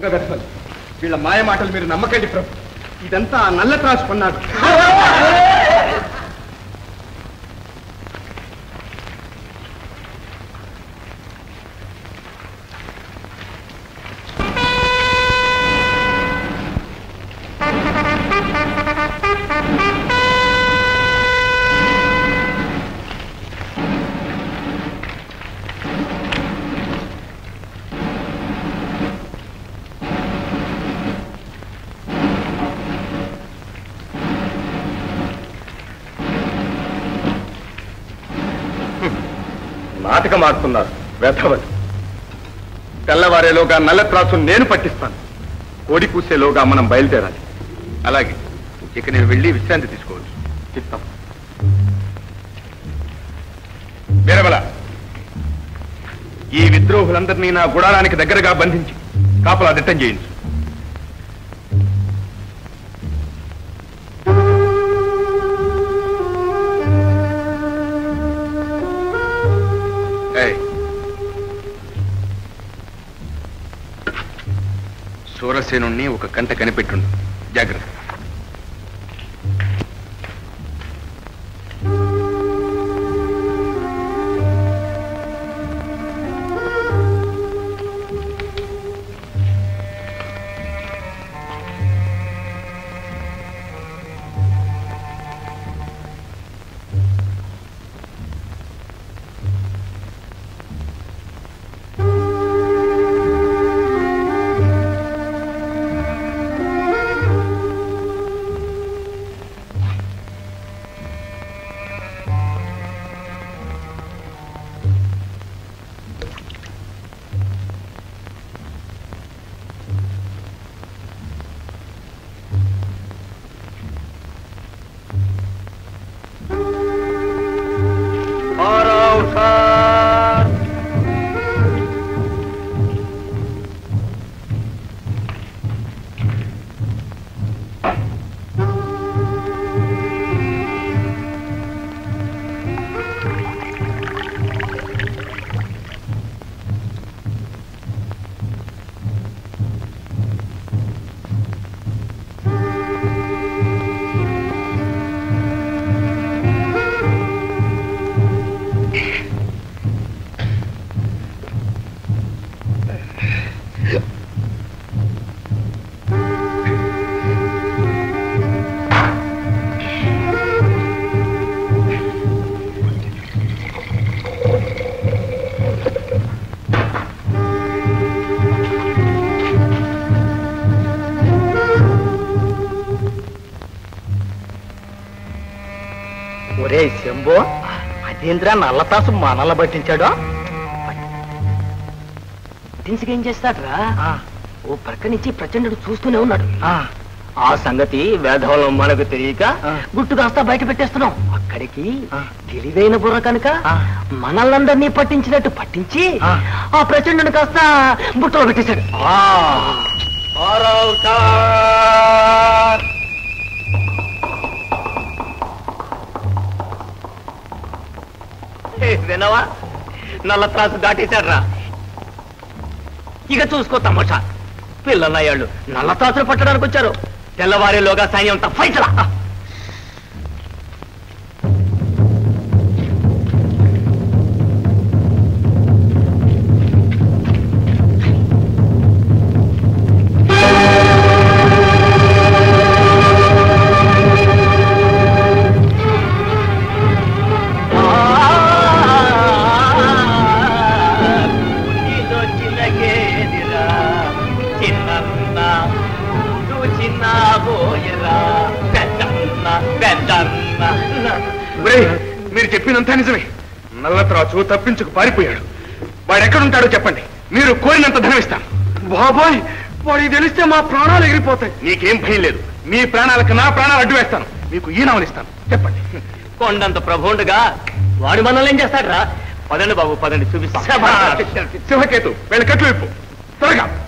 దొంగ గర్భలు వీళ్ళ మాయ మాటలు మీరు నమ్మకండి ప్రభు ఇదంతా ఆ నల్ల త్రాసు కొన్నాడు నాటకం ఆడుతున్నారు వ్యధవలు తెల్లవారేలోగా నల్ల త్రాసు నేను పట్టిస్తాను కోడి కూసేలోగా మనం బయలుదేరాలి అలాగే ఇక నేను వెళ్ళి విశ్రాంతి తీసుకోవచ్చు చిత్తం వీరబల ఈ విద్రోహులందరినీ నా గుడారానికి దగ్గరగా బంధించి కాపలా దిట్టం చేయించు ఏయ్. సూరసేనుణ్ణి ఒక కంట కనిపెట్టుండు జాగ్రత్త ఒరే శంభో అదేంద్రా నల్లతాసు మనల పట్టించాడు పట్టించుకేం చేస్తాడ్రా ఓ ప్రక్క నుంచి ప్రచండుడు చూస్తూనే ఉన్నాడు ఆ సంగతి వేధవలం మనకు తెలియక గుట్టు కాస్త బయట పెట్టేస్తున్నాం అక్కడికి తెలివైన బుర్ర కనుక మనల్నందరినీ పట్టించినట్టు పట్టించి ఆ ప్రచండుని కాస్త బుట్టలో పెట్టేశాడు వినవా నల్ల త్రాసు దాటేశాడ్రా ఇక చూసుకో తమాషా పిల్లలయ్యాళ్ళు నల్ల త్రాసులు పట్టడానికి వచ్చారు తెల్లవారేలోగా సైన్యం అంతా ఫైట్లా ఒరేయ్, మీరు చెప్పినంత నిజమే నల్ల త్రాచు తప్పించుకు పారిపోయాడు వాడు ఎక్కడుంటాడో చెప్పండి మీరు కోరినంత ధనం ఇస్తాను బాబాయ్ వాడికి తెలిస్తే మా ప్రాణాలు ఎగిరిపోతాయి నీకేం భయం లేదు మీ ప్రాణాలకు నా ప్రాణాలు అడ్డు వేస్తాను మీకు ఈనామనిస్తాను చెప్పండి కొండంత ప్రభుండగా వాడు మనల్ని ఏం చేస్తాడ్రా పదండి బాబు పదండి చూపిస్తా శివకేతు వీళ్ళ కట్లు విప్పు త్వరగా